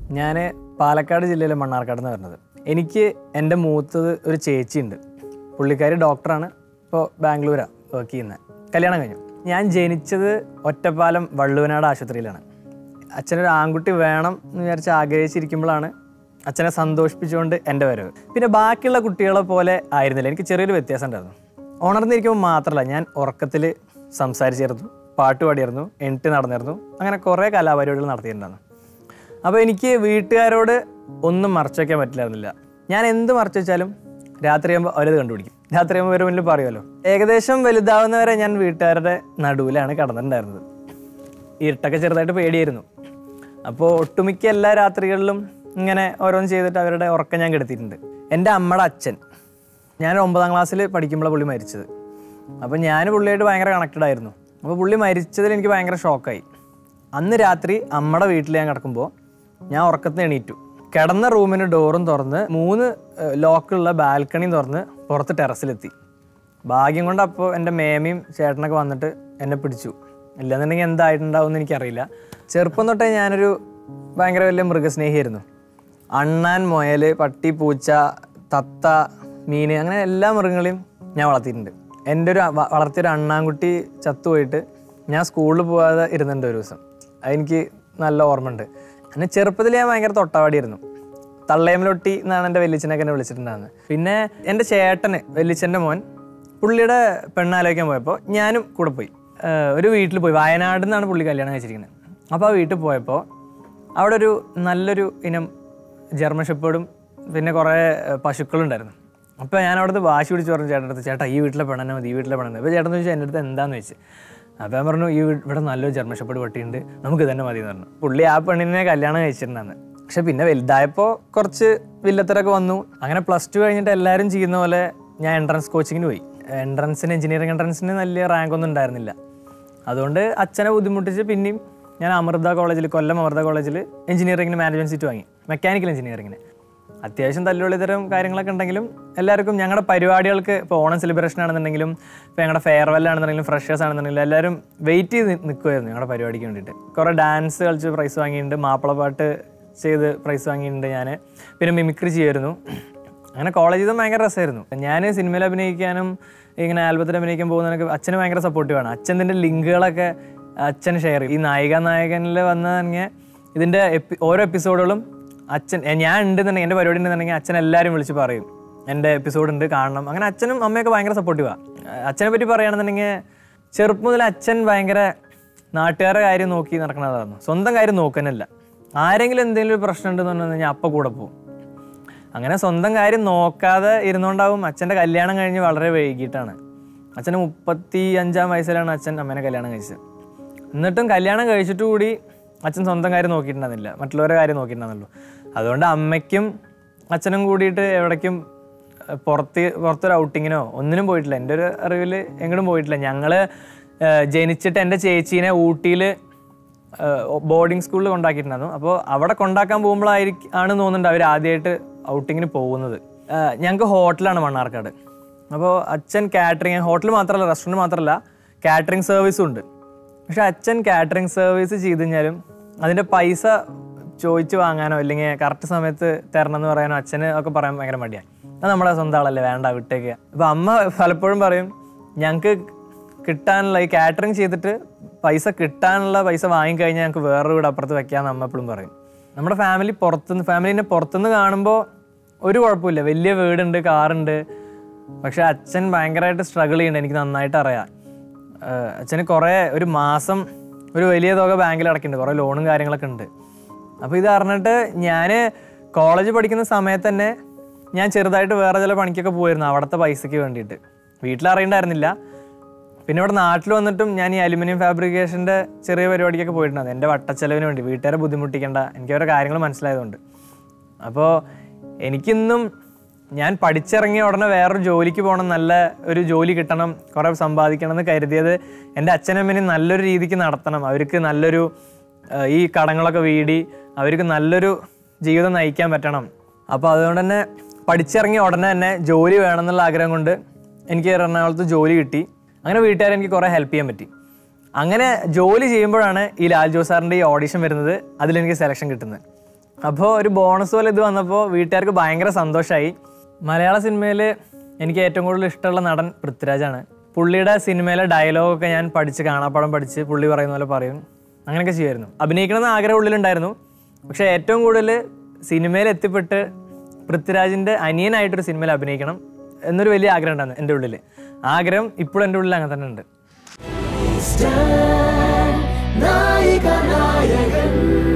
ഞാൻ പാലക്കാട് ജില്ലയിലെ മണ്ണാർക്കാട് നിന്ന് വരുന്നത് എനിക്ക് എൻ്റെ മൂത്തത് ഒരു ചേച്ചിയുണ്ട് പുള്ളിക്കാരി ഡോക്ടറാണ് ഇപ്പോൾ ബാംഗ്ലൂരാണ് വർക്ക് ചെയ്യുന്നത് കല്യാണം കഴിഞ്ഞു ഞാൻ ജനിച്ചത് ഒറ്റപ്പാലം വള്ളുവനാട് ആശുപത്രിയിലാണ് അച്ഛനൊരു ആൺകുട്ടി വേണം എന്ന് വിചാരിച്ച് ആഗ്രഹിച്ചിരിക്കുമ്പോഴാണ് അച്ഛനെ സന്തോഷിപ്പിച്ചുകൊണ്ട് എൻ്റെ വരവ് പിന്നെ ബാക്കിയുള്ള കുട്ടികളെ പോലെ ആയിരുന്നില്ല എനിക്ക് ചെറിയൊരു വ്യത്യാസം ഉണ്ടായിരുന്നു ഉണർന്നിരിക്കുമ്പോൾ മാത്രമല്ല ഞാൻ ഉറക്കത്തിൽ സംസാരിച്ചിരുന്നു പാട്ട് പാടിയിരുന്നു എണിട്ട് നടന്നിരുന്നു അങ്ങനെ കുറേ കലാപരിപാടികൾ നടത്തിയിട്ടുണ്ടായിരുന്നു അപ്പോൾ എനിക്ക് വീട്ടുകാരോട് ഒന്നും മറച്ചു വയ്ക്കാൻ പറ്റില്ലായിരുന്നില്ല ഞാൻ എന്ത് മറച്ചു വെച്ചാലും രാത്രിയാകുമ്പോൾ അവരത് കണ്ടുപിടിക്കും രാത്രിയാകുമ്പോൾ ഒരു മുന്നിൽ പറയുമല്ലോ ഏകദേശം വലുതാവുന്നവരെ ഞാൻ വീട്ടുകാരുടെ നടുവിലാണ് കടന്നിട്ടുണ്ടായിരുന്നത് ഇരുട്ടൊക്കെ ചെറുതായിട്ട് പേടിയായിരുന്നു അപ്പോൾ ഒട്ടുമിക്ക എല്ലാ രാത്രികളിലും ഇങ്ങനെ ഓരോന്ന് ചെയ്തിട്ട് അവരുടെ ഉറക്കം ഞാൻ കെടുത്തിയിട്ടുണ്ട് എൻ്റെ അമ്മയുടെ അച്ഛൻ ഞാൻ ഒമ്പതാം ക്ലാസ്സിൽ പഠിക്കുമ്പോഴാണ് പുള്ളി മരിച്ചത് അപ്പോൾ ഞാൻ പുള്ളിയായിട്ട് ഭയങ്കര കണക്റ്റഡ് ആയിരുന്നു അപ്പോൾ പുള്ളി മരിച്ചതിൽ എനിക്ക് ഭയങ്കര ഷോക്കായി അന്ന് രാത്രി അമ്മയുടെ വീട്ടിൽ ഞാൻ കിടക്കുമ്പോൾ ഞാൻ ഉറക്കത്തിന് എണീറ്റു കിടന്ന റൂമിന് ഡോറും തുറന്ന് മൂന്ന് ഏഹ്, ലോക്കുള്ള ബാൽക്കണിയും തുറന്ന് പുറത്ത് ടെറസിലെത്തി ഭാഗ്യം കൊണ്ട് അപ്പോൾ എൻ്റെ മേമയും ചേട്ടനൊക്കെ വന്നിട്ട് എന്നെ പിടിച്ചു ഇല്ലെന്നുണ്ടെങ്കിൽ എന്തായിട്ടുണ്ടാവും എന്ന് എനിക്കറിയില്ല ചെറുപ്പം തൊട്ടേ ഞാനൊരു ഭയങ്കര വലിയ മൃഗസ്നേഹിയായിരുന്നു അണ്ണാൻ മുയൽ പട്ടി പൂച്ച തത്ത മീൻ അങ്ങനെ എല്ലാ മൃഗങ്ങളെയും ഞാൻ വളർത്തിയിട്ടുണ്ട് എൻ്റെ ഒരു വ- വളർത്തിയൊരു അണ്ണാൻകുട്ടി ചത്തുപോയിട്ട് ഞാൻ സ്കൂളിൽ പോകാതെ ഇരുന്നുണ്ട് ഒരു ദിവസം അതെനിക്ക് നല്ല ഓർമ്മയുണ്ട് എന്നെ ചെറുപ്പത്തിൽ ഞാൻ ഭയങ്കര തൊട്ടാവാടിയായിരുന്നു തള്ളയമ്മലൊട്ടി എന്നാണ് എൻ്റെ വലിയച്ഛനൊക്കെ എന്നെ വിളിച്ചിട്ടുണ്ടായിരുന്നത് പിന്നെ എൻ്റെ ചേട്ടന് വലിയച്ഛൻ്റെ മോൻ പുള്ളിയുടെ പെണ്ണാലോചിക്കാൻ പോയപ്പോൾ ഞാനും കൂടെ പോയി ഏഹ് ഒരു വീട്ടിൽ പോയി വയനാട് നിന്നാണ് പുള്ളി കല്യാണം കഴിച്ചിരിക്കുന്നത് അപ്പോൾ ആ വീട്ടിൽ പോയപ്പോൾ അവിടെ ഒരു നല്ലൊരു ഇനം ജർമ്മൻ ഷെപ്പേർഡും പിന്നെ കുറേ ഏഹ് പശുക്കളുണ്ടായിരുന്നു അപ്പോൾ ഞാൻ അവിടുത്തെ വാശി പിടിച്ച് പറഞ്ഞു ചേട്ടൻ്റെ അടുത്ത് ചേട്ടാ ഈ വീട്ടിലെ പെണ്ണനെ മതി ഈ വീട്ടിലെ പെണ്ണനെ അപ്പോൾ ചേട്ടൻ ചോദിച്ചാൽ എൻ്റെ അടുത്ത് എന്താന്ന് വെച്ച് അപ്പോൾ ഞാൻ പറഞ്ഞു ഈ വീ- ഇവിടെ നല്ലൊരു ജർമ്മൻ ഷെപ്പേർഡ് പട്ടിയുണ്ട് നമുക്ക് തന്നെ മതി എന്ന് പറഞ്ഞു പുള്ളി ആ പെണ്ണിനെ കല്യാണം കഴിച്ചിട്ടുണ്ടായിരുന്നു പക്ഷെ പിന്നെ വലുതായപ്പോൾ കുറച്ച് വില്ലത്തരൊക്കെ വന്നു അങ്ങനെ പ്ലസ് ടു കഴിഞ്ഞിട്ട് എല്ലാവരും ചെയ്യുന്ന പോലെ ഞാൻ എൻട്രൻസ് കോച്ചിങ്ങിന് പോയി എൻട്രൻസിന് എഞ്ചിനീയറിംഗ് എൻട്രൻസിന് വലിയ റാങ്ക് ഒന്നും ഉണ്ടായിരുന്നില്ല അതുകൊണ്ട് അച്ഛനെ ബുദ്ധിമുട്ടിച്ച് പിന്നെയും ഞാൻ അമൃത കോളേജിൽ കൊല്ലം അമൃത കോളേജിൽ എഞ്ചിനീയറിംഗിന് മാനേജ്മെന്റ് സീറ്റ് വാങ്ങി മെക്കാനിക്കൽ എഞ്ചിനീയറിംഗിന് അത്യാവശ്യം തല്ലുള്ളി തരം കാര്യങ്ങളൊക്കെ ഉണ്ടെങ്കിലും എല്ലാവർക്കും ഞങ്ങളുടെ പരിപാടികൾക്ക് ഇപ്പോൾ ഓണം സെലിബ്രേഷൻ ആണെന്നുണ്ടെങ്കിലും ഇപ്പോൾ ഞങ്ങളുടെ ഫെയർവെൽ ആണെന്നുണ്ടെങ്കിലും ഫ്രഷേഴ്സ് ആണെന്നുണ്ടെങ്കിലും എല്ലാവരും വെയിറ്റ് ചെയ്ത് നിൽക്കുമായിരുന്നു ഞങ്ങളുടെ പരിപാടിക്ക് വേണ്ടിയിട്ട് കുറേ ഡാൻസ് കളിച്ച് പ്രൈസ് വാങ്ങിയിട്ടുണ്ട് മാപ്പിളപ്പാട്ട് ചെയ്ത് പ്രൈസ് വാങ്ങിയിട്ടുണ്ട് ഞാൻ പിന്നെ മിമിക്രി ചെയ്യുമായിരുന്നു അങ്ങനെ കോളേജിൽ നിന്ന് ഭയങ്കര രസമായിരുന്നു ഞാൻ സിനിമയിൽ അഭിനയിക്കാനും ഇങ്ങനെ ആൽബത്തിൽ അഭിനയിക്കാൻ പോകുന്നതിനൊക്കെ അച്ഛന് ഭയങ്കര സപ്പോർട്ടീവാണ് അച്ഛൻ്റെ ലിങ്കുകളൊക്കെ അച്ഛൻ ഷെയർ ചെയ്യും ഈ നായിക നായകനിൽ വന്ന തന്നെ ഇതിൻ്റെ എപ്പി ഓരോ എപ്പിസോഡുകളും അച്ഛൻ എ, ഞാൻ ഉണ്ടെന്നുണ്ടെങ്കിൽ എൻ്റെ പരിപാടി ഉണ്ടെന്നുണ്ടെങ്കിൽ അച്ഛൻ എല്ലാവരും വിളിച്ച് പറയും എൻ്റെ എപ്പിസോഡ് ഉണ്ട് കാണണം അങ്ങനെ അച്ഛനും അമ്മയൊക്കെ ഭയങ്കര സപ്പോർട്ടീവാണ് അച്ഛനെ പറ്റി പറയുകയാണെന്നുണ്ടെങ്കിൽ ചെറുപ്പം മുതൽ അച്ഛൻ ഭയങ്കര നാട്ടുകാരുടെ കാര്യം നോക്കി നടക്കണതായിരുന്നു സ്വന്തം കാര്യം നോക്കാനല്ല ആരെങ്കിലും എന്തെങ്കിലും ഒരു പ്രശ്നം ഉണ്ടെന്ന് പറഞ്ഞു കഴിഞ്ഞാൽ അപ്പം കൂടെ പോകും അങ്ങനെ സ്വന്തം കാര്യം നോക്കാതെ ഇരുന്നുകൊണ്ടാവും അച്ഛൻ്റെ കല്യാണം കഴിഞ്ഞ് വളരെ വൈകിട്ടാണ് അച്ഛന് മുപ്പത്തി അഞ്ചാം വയസ്സിലാണ് അച്ഛൻ അമ്മേനെ കല്യാണം കഴിച്ചത് എന്നിട്ടും കല്യാണം കഴിച്ചിട്ട് കൂടി അച്ഛൻ സ്വന്തം കാര്യം നോക്കിയിട്ടുണ്ടായിരുന്നില്ല മറ്റുള്ളവരുടെ കാര്യം നോക്കിയിട്ടുണ്ടായിരുന്നുള്ളൂ അതുകൊണ്ട് അമ്മയ്ക്കും അച്ഛനും കൂടിയിട്ട് എവിടേക്കും ഏഹ്, പുറത്ത് പുറത്തൊരു ഔട്ടിങ്ങിനോ ഒന്നിനും പോയിട്ടില്ല എൻ്റെ ഒരു അറിവിൽ എങ്ങോട്ടും പോയിട്ടില്ല ഞങ്ങൾ ജനിച്ചിട്ട് എൻ്റെ ചേച്ചീനെ ഊട്ടിയിൽ ബോർഡിംഗ് സ്കൂളിൽ കൊണ്ടാക്കിയിട്ടുണ്ടായിരുന്നു അപ്പോൾ അവിടെ കൊണ്ടാക്കാൻ പോകുമ്പോഴായിരിക്കും ആണ് തോന്നുന്നുണ്ട് അവർ ആദ്യമായിട്ട് ഔട്ടിങ്ങിന് പോകുന്നത് ഏഹ് ഞങ്ങൾക്ക് ഹോട്ടലാണ് മണ്ണാർക്കാട് അപ്പോൾ അച്ഛൻ കാറ്ററിങ് ഹോട്ടൽ മാത്രമല്ല റെസ്റ്റോറൻറ്റ് മാത്രമല്ല കാറ്ററിംഗ് സർവീസും ഉണ്ട് പക്ഷെ അച്ഛൻ കാറ്ററിംഗ് സർവീസ് ചെയ്ത് കഴിഞ്ഞാലും അതിൻ്റെ പൈസ ചോദിച്ച് വാങ്ങാനോ അല്ലെങ്കിൽ കറക്റ്റ് സമയത്ത് തരണം എന്ന് പറയാനോ അച്ഛന് ഒക്കെ പറയാൻ ഭയങ്കര മടിയാണ് അത് നമ്മുടെ സ്വന്തം ആളല്ലേ വേണ്ട വിട്ടേക്ക് അപ്പോൾ അമ്മ പലപ്പോഴും പറയും ഞങ്ങൾക്ക് കിട്ടാനുള്ള ഈ കാറ്ററിംഗ് ചെയ്തിട്ട് പൈസ കിട്ടാനുള്ള പൈസ വാങ്ങിക്കഴിഞ്ഞാൽ ഞങ്ങൾക്ക് വേറൊരു വീട് അപ്പുറത്ത് വെക്കാമെന്ന് അമ്മ എപ്പോഴും പറയും നമ്മുടെ ഫാമിലി പുറത്തുനിന്ന് ഫാമിലിനെ പുറത്തുനിന്ന് കാണുമ്പോൾ ഒരു കുഴപ്പമില്ല വലിയ വീടുണ്ട് കാറുണ്ട് പക്ഷെ അച്ഛൻ ഭയങ്കരമായിട്ട് സ്ട്രഗിൾ ചെയ്യുന്നുണ്ട് എനിക്ക് നന്നായിട്ട് അറിയാം ഏഹ് അച്ഛന് കുറേ ഒരു മാസം ഒരു വലിയ തുക ബാങ്കിൽ അടക്കുന്നുണ്ട് കുറേ ലോണും കാര്യങ്ങളൊക്കെ ഉണ്ട് അപ്പോൾ ഇത് അറിഞ്ഞിട്ട് ഞാൻ കോളേജ് പഠിക്കുന്ന സമയത്ത് തന്നെ ഞാൻ ചെറുതായിട്ട് വേറെ ചില പണിക്കൊക്കെ പോയിരുന്നു അവിടുത്തെ പൈസയ്ക്ക് വേണ്ടിയിട്ട് വീട്ടിലറിയണ്ടായിരുന്നില്ല പിന്നെ ഇവിടെ നാട്ടിൽ വന്നിട്ടും ഞാൻ ഈ അലുമിനിയം ഫാബ്രിക്കേഷൻ്റെ ചെറിയ പരിപാടിക്കൊക്കെ പോയിട്ടുണ്ടായിരുന്നു എൻ്റെ വട്ടച്ചെലവിന് വേണ്ടി വീട്ടുകാരെ ബുദ്ധിമുട്ടിക്കേണ്ട എനിക്ക് ഓരോ കാര്യങ്ങൾ മനസ്സിലായതുകൊണ്ട് അപ്പോൾ എനിക്കിന്നും ഞാൻ പഠിച്ചിറങ്ങിയ ഉടനെ വേറൊരു ജോലിക്ക് പോകണം നല്ല ഒരു ജോലി കിട്ടണം കുറേ സമ്പാദിക്കണം എന്ന് കരുതിയത് എൻ്റെ അച്ഛനമ്മേനെ നല്ലൊരു രീതിക്ക് നടത്തണം അവർക്ക് നല്ലൊരു ആ, ഈ കടങ്ങളൊക്കെ വീടി അവർക്ക് നല്ലൊരു ജീവിതം നയിക്കാൻ പറ്റണം അപ്പോൾ അതുകൊണ്ട് തന്നെ പഠിച്ചിറങ്ങിയ ഉടനെ തന്നെ ജോലി വേണമെന്നുള്ള ആഗ്രഹം കൊണ്ട് എനിക്ക് എറണാകുളത്ത് ജോലി കിട്ടി അങ്ങനെ വീട്ടുകാരെ എനിക്ക് കുറേ ഹെൽപ്പ് ചെയ്യാൻ പറ്റി അങ്ങനെ ജോലി ചെയ്യുമ്പോഴാണ് ഈ ലാൽ ജോസ് സാറിൻ്റെ ഈ ഓഡിഷൻ വരുന്നത് അതിലെനിക്ക് സെലക്ഷൻ കിട്ടുന്നത് അപ്പോൾ ഒരു ബോണസ് പോലെ ഇത് വന്നപ്പോൾ വീട്ടുകാർക്ക് ഭയങ്കര സന്തോഷമായി മലയാള സിനിമയിൽ എനിക്ക് ഏറ്റവും കൂടുതൽ ഇഷ്ടമുള്ള നടൻ പൃഥ്വിരാജാണ് പുള്ളിയുടെ സിനിമയിലെ ഡയലോഗൊക്കെ ഞാൻ പഠിച്ച് കാണാപ്പാടം പഠിച്ച് പുള്ളി പറയുന്ന പോലെ പറയും അങ്ങനെയൊക്കെ ചെയ്യുമായിരുന്നു അഭിനയിക്കണമെന്ന് ആഗ്രഹം ഉള്ളിലുണ്ടായിരുന്നു പക്ഷേ ഏറ്റവും കൂടുതൽ സിനിമയിൽ എത്തിപ്പെട്ട് പൃഥ്വിരാജിൻ്റെ അനിയനായിട്ടൊരു സിനിമയിൽ അഭിനയിക്കണം എന്നൊരു വലിയ ആഗ്രഹം ഉണ്ടായിരുന്നു എൻ്റെ ഉള്ളിൽ ആ ആഗ്രഹം ഇപ്പോഴും എൻ്റെ ഉള്ളിൽ അങ്ങനെ തന്നെ ഉണ്ട് നായിക നായകൻ